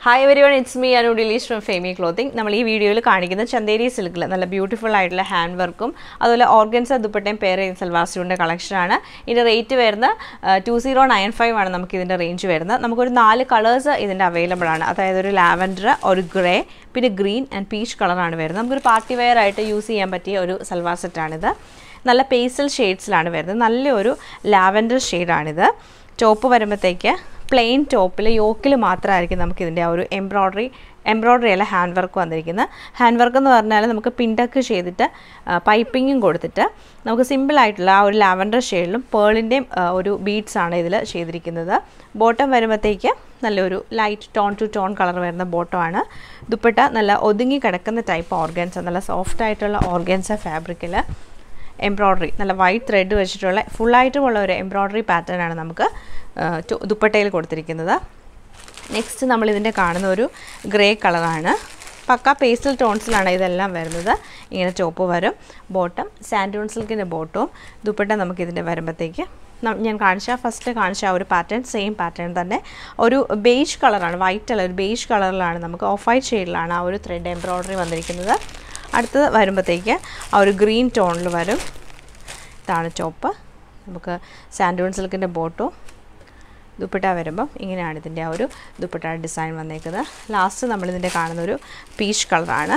hi every one it's me Anu Dilish from Femi clothing നമ്മൾ ഈ വീഡിയോയിൽ കാണിക്കുന്ന ചന്തേരി സിൽക്കിൽ നല്ല ബ്യൂട്ടിഫുൾ ആയിട്ടുള്ള ഹാൻഡ് വർക്കും അതുപോലെ ഓർഗൻസ ദുപ്പട്ടയും പെയർ ചെയ്ത സൽവാസിയുടെ കളക്ഷനാണ് ഇതിൻ്റെ റേറ്റ് വരുന്ന ടു സീറോ നയൻ ഫൈവ് ആണ് നമുക്ക് ഇതിൻ്റെ റേഞ്ച് വരുന്നത് നമുക്കൊരു നാല് കളേഴ്സ് ഇതിൻ്റെ അവൈലബിൾ ആണ് അതായത് ഒരു ലാവൻഡർ ഒരു ഗ്രേ പിന്നെ ഗ്രീൻ ആൻഡ് പീച്ച് കളറാണ് വരുന്നത് നമുക്കൊരു പാർട്ടി വെയർ ആയിട്ട് യൂസ് ചെയ്യാൻ പറ്റിയ ഒരു സൽവാർ സെറ്റാണിത് നല്ല പേസ്റ്റൽ ഷെയ്ഡ്സിലാണ് വരുന്നത് നല്ലൊരു ലാവൻഡർ ഷെയ്ഡാണിത് ടോപ്പ് വരുമ്പോഴത്തേക്ക് പ്ലെയിൻ ടോപ്പിൽ യോക്കിൽ മാത്രമായിരിക്കും നമുക്ക് ഇതിൻ്റെ ആ ഒരു എംബ്രോയ്ഡറി എംബ്രോയ്ഡറി അല്ല ഹാൻഡ് വർക്ക് വന്നിരിക്കുന്നത് ഹാൻഡ് വർക്ക് എന്ന് പറഞ്ഞാൽ നമുക്ക് പിണ്ടക്ക് ചെയ്തിട്ട് പൈപ്പിങ്ങും കൊടുത്തിട്ട് നമുക്ക് സിമ്പിളായിട്ടുള്ള ആ ഒരു ലാവൻഡർ ഷെയ്ഡിലും പേളിൻ്റെയും ഒരു ബീഡ്സ് ആണ് ഇതിൽ ചെയ്തിരിക്കുന്നത് ബോട്ടം വരുമ്പോഴത്തേക്ക് നല്ലൊരു light tone two tone colour വരുന്ന ബോട്ടമാണ് ദുപ്പട്ട നല്ല ഒതുങ്ങി കിടക്കുന്ന ടൈപ്പ് ഓർഗൻസ നല്ല സോഫ്റ്റ് ആയിട്ടുള്ള ഓർഗൻസ ഫാബ്രിക്കിൽ എംബ്രോയ്ഡറി നല്ല വൈറ്റ് ത്രെഡ് വെച്ചിട്ടുള്ള ഫുള്ളായിട്ടുമുള്ള ഒരു എംബ്രോയ്ഡറി പാറ്റേൺ ആണ് നമുക്ക് ദുപ്പട്ടയിൽ കൊടുത്തിരിക്കുന്നത് നെക്സ്റ്റ് നമ്മൾ ഇതിൻ്റെ കാണുന്ന ഒരു ഗ്രേ കളറാണ് പക്ക പേസ്റ്റൽ ടോൺസിലാണ് ഇതെല്ലാം വരുന്നത് ഇങ്ങനെ ചോപ്പ് വരും ബോട്ടം സാൻഡൂൺ സിൽക്കിൻ്റെ ബോട്ടവും ദുപ്പട്ട നമുക്കിതിൻ്റെ വരുമ്പോഴത്തേക്ക് ഞാൻ കാണിച്ച ഫസ്റ്റ് കാണിച്ച ആ ഒരു പാറ്റേൺ സെയിം പാറ്റേൺ തന്നെ ഒരു ബേജ് കളറാണ് വൈറ്റ് അല്ല ഒരു ബേജ് കളറിലാണ് നമുക്ക് ഓഫ് വൈറ്റ് ഷെയ്ഡിലാണ് ആ ഒരു ത്രെഡ് എംബ്രോയ്ഡറി വന്നിരിക്കുന്നത് അടുത്തത് വരുമ്പോഴത്തേക്ക് ആ ഒരു ഗ്രീൻ ടോണിൽ വരും ഇതാണ് ചോപ്പ് നമുക്ക് സാൻഡൂൺ സിൽക്കിൻ്റെ ബോട്ടോ ദുപ്പട്ട വരുമ്പം ഇങ്ങനെയാണ് ഇതിൻ്റെ ആ ഒരു ദുപ്പട്ട ഡിസൈൻ വന്നേക്കുന്നത് ലാസ്റ്റ് നമ്മളിതിൻ്റെ കാണുന്ന ഒരു പീച്ച് കളറാണ്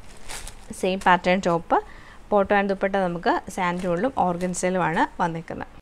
സെയിം പാറ്റേൺ ടോപ്പ് പോട്ടോ ആൻഡ് ദുപ്പട്ട നമുക്ക് സാൻഡൂണിലും ഓർഗൻസിലുമാണ് വന്നേക്കുന്നത്